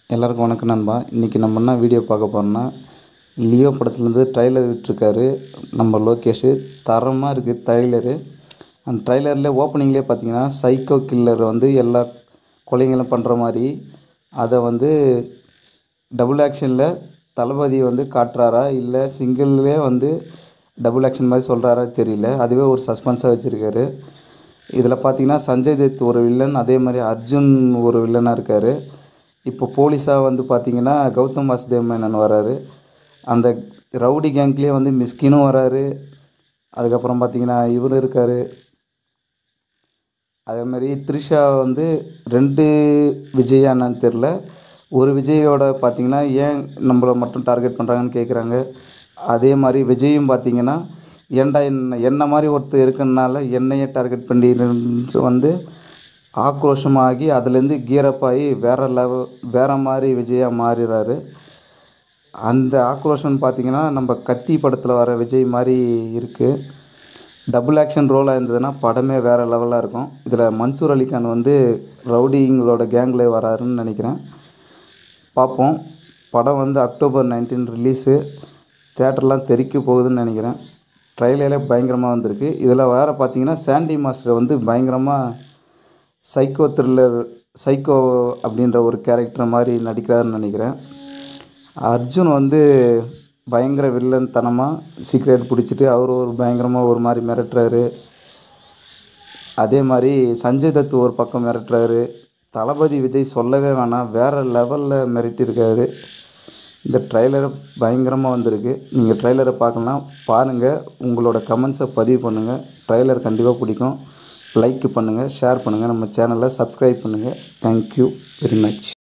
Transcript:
எல்லாருக்கும் வணக்கம் நண்பா இன்றைக்கி நம்ம என்ன வீடியோ பார்க்க போகிறோம்னா லியோ படத்துலேருந்து ட்ரைலர் விட்டுருக்காரு நம்ம லோகேஷ் தரமாக இருக்குது ட்ரைலரு அந்த ட்ரைலரில் ஓப்பனிங்லேயே பார்த்தீங்கன்னா சைக்கோ கில்லர் வந்து எல்லா கொலைகளும் பண்ணுற மாதிரி அதை வந்து டபுள் ஆக்ஷனில் தளபதி வந்து காட்டுறாரா இல்லை சிங்கிள்லே வந்து டபுள் ஆக்ஷன் மாதிரி சொல்கிறாரா தெரியல அதுவே ஒரு சஸ்பென்ஸாக வச்சுருக்காரு இதில் பார்த்தீங்கன்னா சஞ்சய் தத் ஒரு வில்லன் அதே மாதிரி அர்ஜுன் ஒரு வில்லனாக இருக்கார் இப்போ போலீஸாக வந்து பார்த்தீங்கன்னா கௌதம் வாசுதேவ் மேனன் வராரு அந்த ரவுடி கேங்க்லேயே வந்து மிஸ்கினும் வராரு அதுக்கப்புறம் பார்த்தீங்கன்னா இவர் இருக்கார் அதே மாதிரி த்ரிஷா வந்து ரெண்டு விஜய் என்னன்னு தெரில ஒரு விஜயோட பார்த்தீங்கன்னா ஏன் நம்மளை மட்டும் டார்கெட் பண்ணுறாங்கன்னு கேட்குறாங்க அதே மாதிரி விஜயும் பார்த்தீங்கன்னா ஏன்டா என்ன என்ன மாதிரி ஒருத்தர் இருக்கனால என்னையே டார்கெட் பண்ணி வந்து ஆக்ரோஷமாகி அதுலேருந்து கீரப் ஆகி வேறு லெவல் வேறு மாதிரி விஜயாக மாறிடுறாரு அந்த ஆக்ரோஷம்னு பார்த்தீங்கன்னா நம்ம கத்தி படத்தில் வர விஜய் மாதிரி இருக்குது டபுள் ஆக்ஷன் ரோலாக இருந்ததுன்னா படமே வேறு லெவலாக இருக்கும் இதில் மன்சூர் அலிகான் வந்து ரவுடிங்களோட கேங்கில் வராருன்னு நினைக்கிறேன் பார்ப்போம் படம் வந்து அக்டோபர் நைன்டீன் ரிலீஸு தேட்டர்லாம் தெறிக்க போகுதுன்னு நினைக்கிறேன் ட்ரைலரே பயங்கரமாக வந்திருக்கு இதில் வேறு பார்த்தீங்கன்னா சாண்டி மாஸ்டர் வந்து பயங்கரமாக சைக்கோ த்ரில்லர் சைக்கோ அப்படின்ற ஒரு கேரக்டர் மாதிரி நடிக்கிறாருன்னு நினைக்கிறேன் அர்ஜுன் வந்து பயங்கர வில்லன் தனமாக சீக்ரெட் பிடிச்சிட்டு அவர் ஒரு பயங்கரமாக ஒரு மாதிரி மிரட்டுறாரு அதே மாதிரி சஞ்சய் தத் ஒரு பக்கம் மிரட்டுறாரு தளபதி விஜய் சொல்லவே வேணாம் வேறு லெவலில் மிரட்டியிருக்காரு இந்த ட்ரைலரை பயங்கரமாக வந்திருக்கு நீங்கள் ட்ரைலரை பார்க்கலாம் பாருங்கள் உங்களோட கமெண்ட்ஸை பதிவு பண்ணுங்கள் ட்ரைலர் கண்டிப்பாக பிடிக்கும் லைக் பண்ணுங்கள் ஷேர் பண்ணுங்கள் நம்ம சேனலை சப்ஸ்கிரைப் பண்ணுங்கள் தேங்க்யூ வெரி மச்